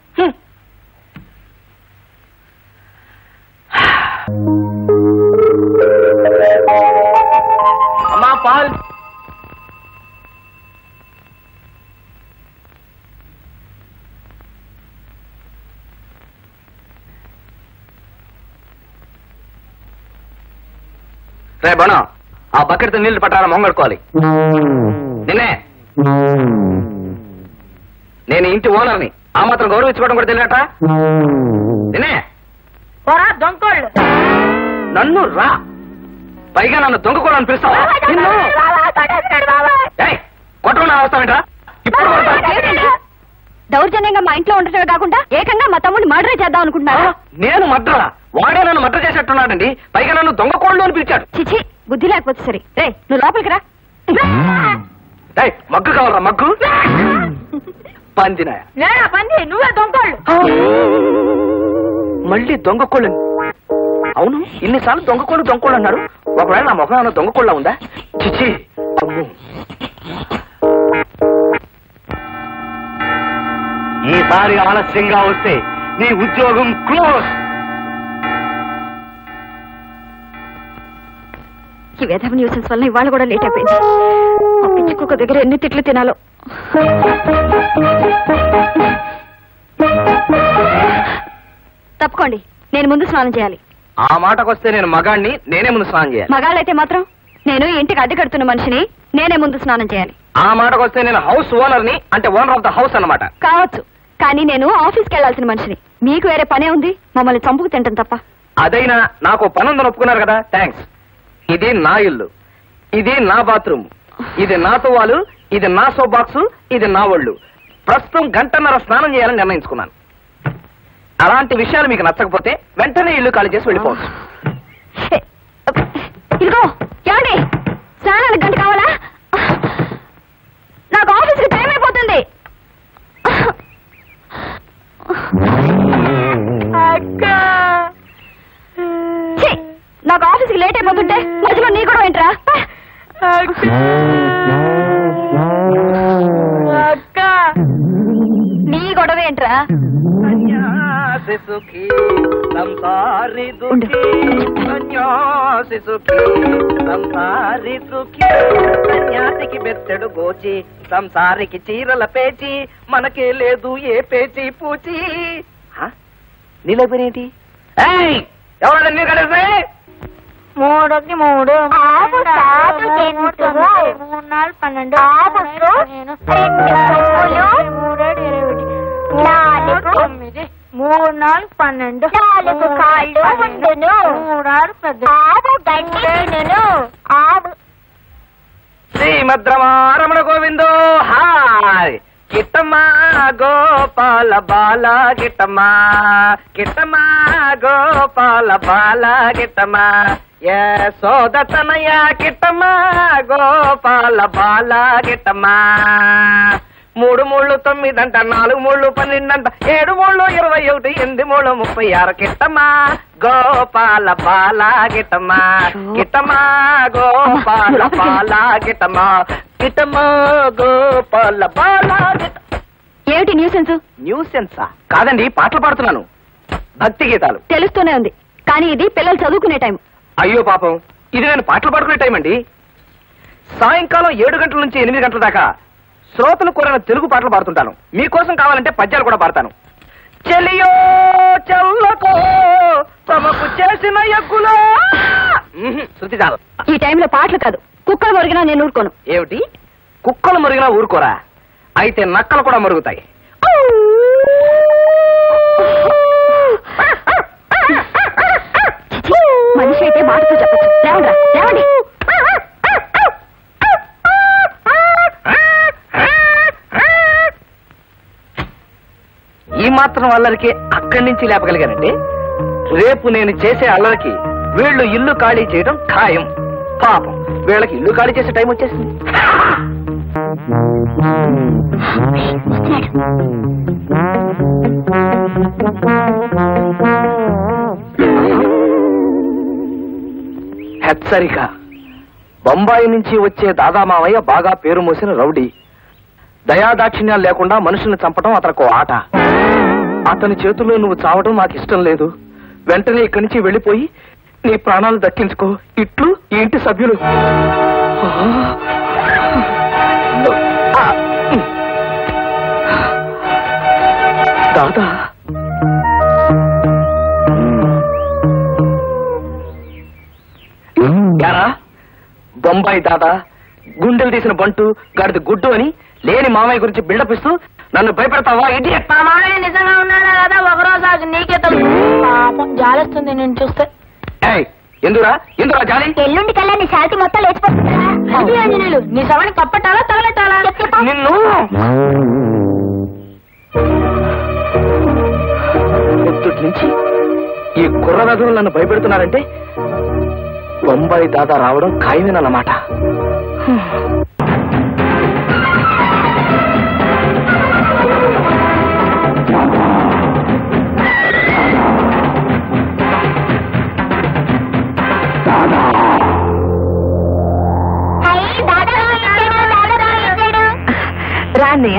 అమ్మా పాల్ రే బణం ఆ బకెట్తో నీళ్లు పట్టాల మొంగడుకోవాలి నిన్నే నేను ఇంటి ఓనర్ని ఆ మాత్రం గౌరవించుకోవడం కూడా తెలియట నిన్నే పోరా దొంగోళ్ళు నన్ను రా పైగా నన్ను దొంగ కూడా అని పిలుస్తావా నిన్ను ఏయ్, కొట్టకుండా వస్తావేంట్రా ఇప్పుడు కొడతా. ఏమిటండి? దౌర్జన్యంగా మా ఇంట్లో ఉండటమే కాకుండా ఏకంగా మా తమ్ముడిని మర్డర్ చేద్దాం ఆ, అనుకుంటున్నారా నేను మడ్రా వాడే నన్ను మడ్ర చేసేట్టున్నాడండి పైగా నన్ను దొంగ కోళ్ళు అని పిలిచాడు చిచి బుద్ధి లేకపోతే సరే రే నువ్వు లోపలికి రా ఏయ్, మగ్గు కావాలా మగ్గు పందినాయ నేనా పంది నువ్వే దొంగోళ్ళు మళ్ళీ దొంగ కోళ్ళు అవును ఇన్నిసార్లు దొంగ కోళ్ళు దొంగ కోళ్ళు అన్నారు ఒకవేళ నా ముఖం ఏమైనా దొంగ కోళ్ళ ఉందా చిచి అమ్మో. ఈసారి ఆలస్యంగా వస్తే నీ ఉద్యోగం క్లోజ్ ఈ వేధవ న్యూసెన్స్ వల్ల ఇవాళ కూడా లేట్ అయిపోయింది ఆ పిచ్చి కుక్క దగ్గర ఎన్ని తిట్లు తినాలో తప్పుకోండి నేను ముందు స్నానం చేయాలి ఆ మాటకొస్తే నేను మగాణ్ణి నేనే ముందు స్నానం చేయాలి మగాళ్ళైతే మాత్రం నేను ఇంటికి అద్దె కడుతున్న మనిషిని నేనే ముందు స్నానం చేయాలి ఆ మాటకొస్తే నేను హౌస్ ఓనర్ని అంటే ఓనర్ ఆఫ్ ద హౌస్ అన్నమాట కావచ్చు కానీ నేను ఆఫీస్కి వెళ్లాల్సిన మనిషిని మీకు వేరే పనే ఉంది మమ్మల్ని చంపుకు తింటాం తప్ప అదైనా నాకు పనుందని ఒప్పుకున్నారు కదా థ్యాంక్స్ ఇది నా ఇల్లు ఇది నా బాత్రూమ్ ఇది నా తువాలు ఇది నా సోప్ బాక్స్ ఇది నా ఒళ్ళు ప్రస్తుతం గంటన్నర స్నానం చేయాలని నిర్ణయించుకున్నాను అలాంటి విషయాలు మీకు నచ్చకపోతే వెంటనే ఇల్లు ఖాళీ చేసి వెళ్ళిపోవచ్చు ఏ, ఇదిగో ఏమండి స్నానానికి గంట కావాలా నాకు ఆఫీస్కి టైం అయిపోతుంది ఛీ, నాకు ఆఫీస్కి లేట్ అయిపోతుంటే మధ్యలో నీ కూడా ఏంట్రా నీ గొడవ ఏంట్రా సన్యాసి సుఖీ సంసారి ఉండు. దుఃఖీ సన్యాసి సుఖీ సంసారి సుఖీ సన్యాసికి బెత్తెడు గోచి సంసారికి చీరల పేచి మనకే లేదు ఏ పేచి పూచి నీళ్ళైపోయినేంటి ఎవరు నీళ్ళు కడేస్తే మూడుకి మూడు ఆపు, ఆపు, ఎందుకు? మూడు నాలుగు పన్నెండు ఆపు, నేను రెండు పువ్వులు, మూడేడు ఇరవై ఒకటి నాలుగు, తొమ్మిది మూడు నాలుగు పన్నెండు నాలుగు కాళ్ళు ఉండును. మూడారు పెద్ద ఆవు గంటేనును ఆవు శ్రీమద్రమారమణ గోవిందో హాయ్ కిట్టమ్మ గోపాల బాల కిట్టమ్మ కిట్టమ్మ గోపాల బాల కిట్టమ్మ యశోదతనయ కిట్టమ్మ గోపాల బాల కిట్టమ్మ మూడు మూడు తొమ్మిదంట నాలుగు మూడు పన్నెండంట ఏడు మూడు ఇరవై ఒకటి ఎనిమిది మూడు ముప్పై ఆరు కిట్టమ్మ గోపాల బాల గిట్టమ్మ గిట్టమ్మ గోపాల బాల గిట్టమ్మ గిట్టమ్మ గోపాల బాల ఏమిటి న్యూసెన్స్ న్యూసెన్సా కాదండి పాటలు పాడుతున్నాను భక్తి గీతాలు తెలుస్తూనే ఉంది కానీ ఇది పిల్లలు చదువుకునే టైం అయ్యో పాపం ఇది నేను పాటలు పాడుకునే టైం అండి సాయంకాలం ఏడు గంటల నుంచి ఎనిమిది గంటల దాకా శ్రోతలు కోరిన తెలుగు పాటలు పాడుతుంటాను మీకోసం కావాలంటే పద్యాలు కూడా పాడతాను చెలియో చల్లకో తమకు చేసిన ఎగ్గులో మ్మ్హ్, శృతి చాలు ఈ టైంలో పాటలు కాదు కుక్కలు మొరిగినా నేను ఊరుకోను ఏమిటి కుక్కలు మురిగినా ఊరుకోరా అయితే నక్కలు కూడా మురుగుతాయి చిచి, మనిషి అయితే మాటతో చెప్పచ్చు లేవండ్రా, లేవండి ఈ మాత్రం అల్లరికి అక్కడి నుంచి లేపగలిగానంటే రేపు నేను చేసే అల్లరికి వీళ్ళు ఇల్లు ఖాళీ చేయడం ఖాయం పాపం వీళ్ళకి ఇల్లు ఖాళీ చేసే టైం వచ్చేసింది హెచ్చరిక బొంబాయి నుంచి వచ్చే దాదా మామయ్య బాగా పేరు మోసిన రౌడీ దయాదాక్షిణ్యాలు లేకుండా మనుషుల్ని చంపడం అతనికి ఆట అతని చేతుల్లో నువ్వు చావడం నాకు ఇష్టం లేదు వెంటనే ఇక్కడి నుంచి వెళ్ళిపోయి నీ ప్రాణాలు దక్కించుకో ఇట్లు ఈ ఇంటి సభ్యులు దాదా యారా బొంబాయి దాదా గుండెలు తీసిన బంటు గాడిది గుడ్డు అని లేని మామయ్య గురించి బిల్డప్ ఇస్తూ నన్ను భయపెడతావా ఇది మా మామయ్య నిజంగా ఉన్నాడా కదా ఒకరోజు ఆగి నీకే తెలుసు పాపం జాలేస్తుంది నేను చూస్తే ఎందురా ఎందురా జాలి ఎల్లుండి కల్లా నీ శాంతి మొత్తం లేచిపోతుందా అది ఆంజనేయులు నీ శవాన్ని కప్పటాలా తగలెట్టాలా నిన్ను పొద్దుటి నుంచి ఈ కుర్ర రథులు నన్ను భయపెడుతున్నారంటే బొంబాయి దాదా రావడం ఖాయమేనన్నమాట రా అన్నయ్య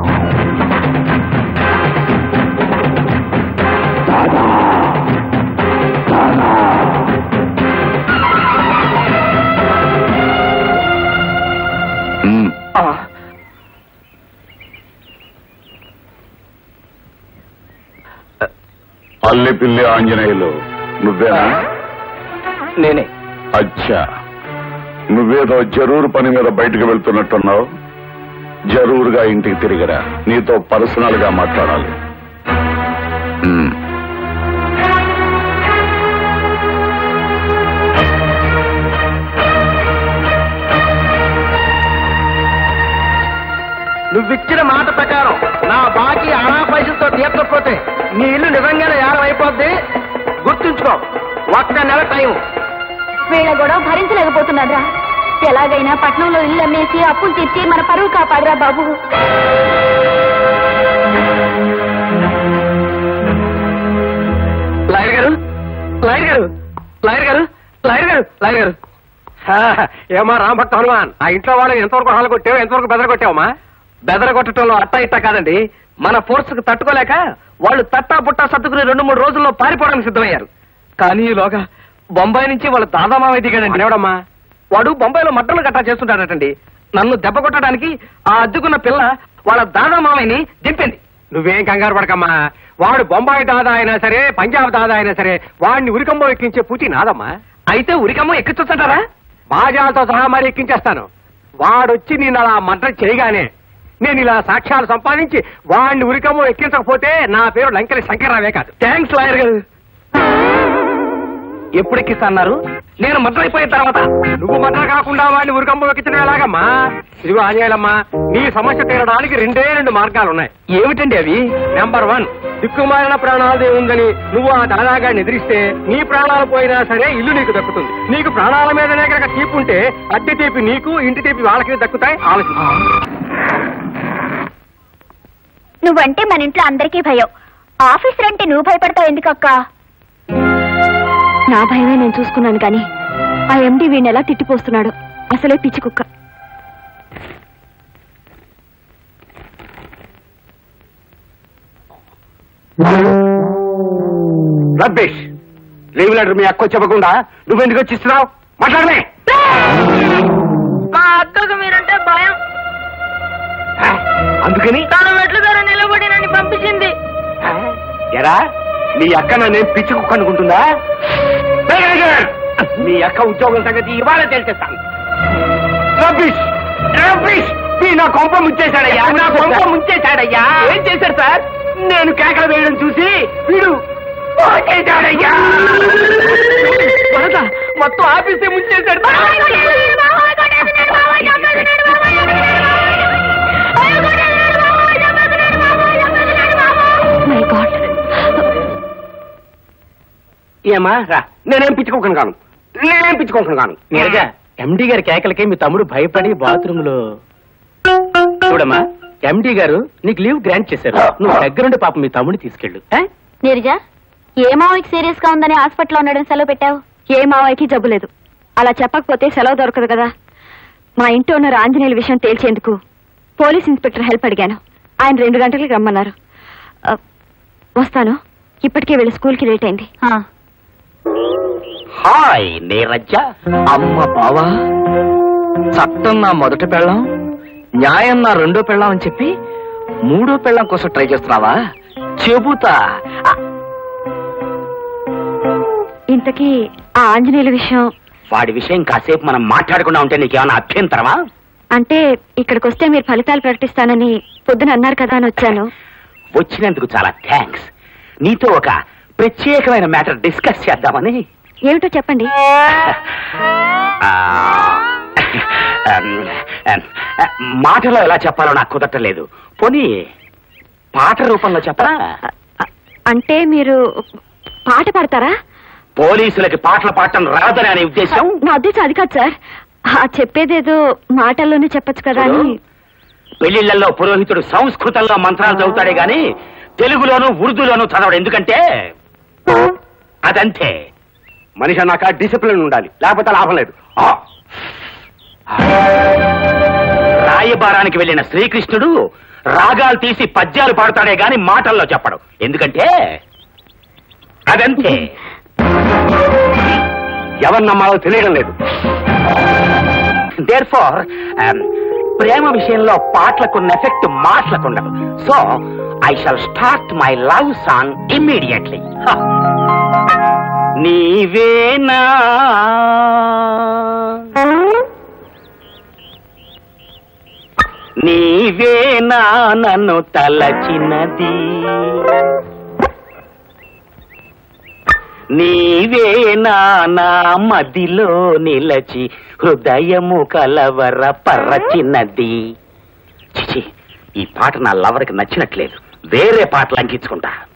ఆ, అల్లి పిల్లి ఆంజనేయులు నువ్వేనా నేనే అచ్చా నువ్వేదో జరూరు పని మీద బయటకు వెళ్తున్నట్టున్నావు జరూరుగా ఇంటికి తిరిగిరా నీతో పర్సనల్ గా మాట్లాడాలి ఉమ్. నువ్విచ్చిన మాట ప్రకారం నా బాకీ అనా పైసలతో తీర్చకపోతే నీ ఇల్లు నిజంగానే యానం అయిపోద్ది గుర్తుంచుకో ఒక్క నెల టైం వీళ్ళ గొడవ భరించలేకపోతున్నాడ్రా ఎలాగైనా పట్నంలో ఇల్లు అమ్మేసి అప్పులు తీర్చి మన పరువు కాపాడరా బాబు లాయర్ గారు లాయర్ గారు లాయర్ గారు లాయర్ గారు లాయర్ గారు ఏమా రామభక్త హనుమాన్ ఆ ఇంట్లో వాళ్ళని ఎంతవరకు హాలు కొట్టావు ఎంతవరకు బెదర కొట్టావమ్మా బెదరగొట్టడంలో అట్ట ఇట్ట కాదండి మన ఫోర్స్ కు తట్టుకోలేక వాళ్ళు తట్టా పుట్టా సర్దుకుని రెండు మూడు రోజుల్లో పారిపోవడానికి సిద్ధమయ్యారు కానీ ఈలోగా బొంబాయి నుంచి వాళ్ళ దాదామావై దిగాడండి ఎవడమ్మా వాడు బొంబాయిలో మట్టలు గట్టా చేస్తుంటాడటండి నన్ను దెబ్బ కొట్టడానికి ఆ అద్దుకున్న పిల్ల వాళ్ళ దాదామావయ్యని దింపింది నువ్వేం కంగారు పడకమ్మా వాడు బొంబాయి దాదా అయినా సరే పంజాబ్ దాదా అయినా సరే వాడిని ఉరికంబో ఎక్కించే పూచి నాదమ్మా అయితే ఉరికమ్మ ఎక్కించొచ్చంటారా బాజాలతో సహా మరి ఎక్కించేస్తాను వాడొచ్చి నేను అలా మంట చేయగానే నేను ఇలా సాక్ష్యాలు సంపాదించి వాడిని ఉరికమ్మో ఎక్కించకపోతే నా పేరు లంకెలి శంకర్రావే కాదు థ్యాంక్స్ లాయర్ గారు ఎప్పుడు ఎక్కిస్తా అన్నారు నేను మద్ర అయిపోయిన తర్వాత నువ్వు మంట కాకుండా వాడిని ఉరికమ్మో ఎక్కించడం ఎలాగమ్మా ఇదిగో ఆంజనేయులమ్మా నీ సమస్య తీరడానికి రెండే రెండు మార్గాలు ఉన్నాయి ఏమిటండి అవి నెంబర్ వన్ దిక్కుమాలిన ప్రాణాలదే ఉందని నువ్వు ఆ దాదాగాన్ని ఎదిరిస్తే నీ ప్రాణాలు పోయినా సరే ఇల్లు నీకు దక్కుతుంది నీకు ప్రాణాల మీదనే కనుక తీపి ఉంటే అద్దె తీపి నీకు ఇంటి తీపి వాళ్ళకి దక్కుతాయి ఆలోచించు నువ్వంటే మన ఇంట్లో అందరికీ భయం ఆఫీసర్ అంటే నువ్వు భయపడతావు ఎందుకక్క నా భయమే నేను చూసుకున్నాను కానీ ఆ ఎండి వీణ్ ఎలా తిట్టిపోస్తున్నాడు అసలే పిచ్చి కుక్క రబ్బేష్ లీవ్ లెటర్ మీ అక్క చెప్పకుండా నువ్వెందుకు వచ్చి ఇస్తున్నావు మాట్లాడమే మా అక్కకు మీరంటే భయం అందుకని తను మెట్ల ధర నిలబడి నన్ను పంపించింది ఎరా మీ అక్క నన్నేం పిచ్చి కుక్క అనుకుంటుందా బేగరగర్! మీ అక్క ఉద్యోగం సంగతి ఇవాళ తెలిసేస్తాను రబ్బిష్ రబ్బిష్ మీ నా కొంప ముంచేశాడయ్యా నా కొంప ముంచేశాడయ్యా ఏం చేశారు సార్ నేను కేకలు వేయడం చూసి వీడు చేశాడయ్యా మొత్తం ఆఫీసే ముంచేశాడు మై గాడ్ ఏమా రా నేనేం పిచ్చుకోకుండా కాను నేనేం పిచ్చుకోకుండా కాను నేరుగా ఎండి గారి కేకలకే మీ తమ్ముడు భయపడి బాత్రూమ్ లో చూడమ్మా ఎండి గారు నీకు లీవ్ గ్రాంట్ చేశారు నువ్వు దగ్గరుండి పాపం మీ తమ్ముడు తీసుకెళ్ళు ఆ? నీరజ ఏ మావయ్యకి సీరియస్ గా ఉందని హాస్పిటల్లో ఉండడం సెలవు పెట్టావు ఏ మావయ్యకి జబ్బు లేదు అలా చెప్పకపోతే సెలవు దొరకదు కదా మా ఇంటి ఓనర్ ఆంజనేయుల విషయం తేల్చేందుకు పోలీస్ ఇన్స్పెక్టర్ హెల్ప్ అడిగాను ఆయన రెండు గంటలకి రమ్మన్నారు ఆ, వస్తాను ఇప్పటికే వెళ్ళి స్కూల్కి లేట్ అయింది హాయ్ నీరజ్జ అమ్మ బావా చట్టం నా మొదటి పెళ్ళం న్యాయం నా రెండో పెళ్ళం అని చెప్పి మూడో పెళ్ళం కోసం ట్రై చేస్తున్నావా చెబుతా ఆ, ఇంతకీ ఆ ఆంజనేయుల విషయం వాడి విషయం కాసేపు మనం మాట్లాడకుండా ఉంటే నీకేమైనా అభ్యంతరమా అంటే ఇక్కడికి వస్తే మీరు ఫలితాలు ప్రకటిస్తానని పొద్దున అన్నారు కదా అని వచ్చాను వచ్చినందుకు చాలా థ్యాంక్స్ నీతో ఒక ప్రత్యేకమైన మ్యాటర్ డిస్కస్ చేద్దామని ఏమిటో చెప్పండి ఆ, అమ్, అమ్, మాటలో ఎలా చెప్పాలో నాకు కుదరటలేదు పోనీ పాట రూపంలో చెప్పరా అ- అంటే మీరు పాట పాడతారా పోలీసులకి పాటలు పాడటం రాదని అనే ఉద్దేశం నా ఉద్దేశం అది కాదు సార్ ఆ చెప్పేదేదో మాటల్లోనే చెప్పొచ్చు కదా అని పెళ్లిళ్లలో పురోహితుడు సంస్కృతంలో మంత్రాలు చదువుతాడే గాని తెలుగులోను ఉర్దూలోను చదవడు ఎందుకంటే అదంతే మనిషి అన్నాక డిసిప్లిన్ ఉండాలి లేకపోతే లాభం లేదు ఆ! రాయబారానికి వెళ్ళిన శ్రీకృష్ణుడు రాగాలు తీసి పద్యాలు పాడతాడే గాని మాటల్లో చెప్పడు ఎందుకంటే అదంతే ఎవరు నమ్మాలో తెలియడం లేదు దేర్ ఫార్ ప్రేమ విషయంలో పాటలకున్న ఎఫెక్ట్ మాటలకు ఉండదు so I shall start my love song immediately నీవేనా నీవేనా నన్ను తలచినది నీవేనా నా మదిలో నిలచి హృదయము కలవర పరచినది చిచి ఈ పాట నా లవర్కి నచ్చినట్లేదు వేరే పాటలు అంకించుకుంటా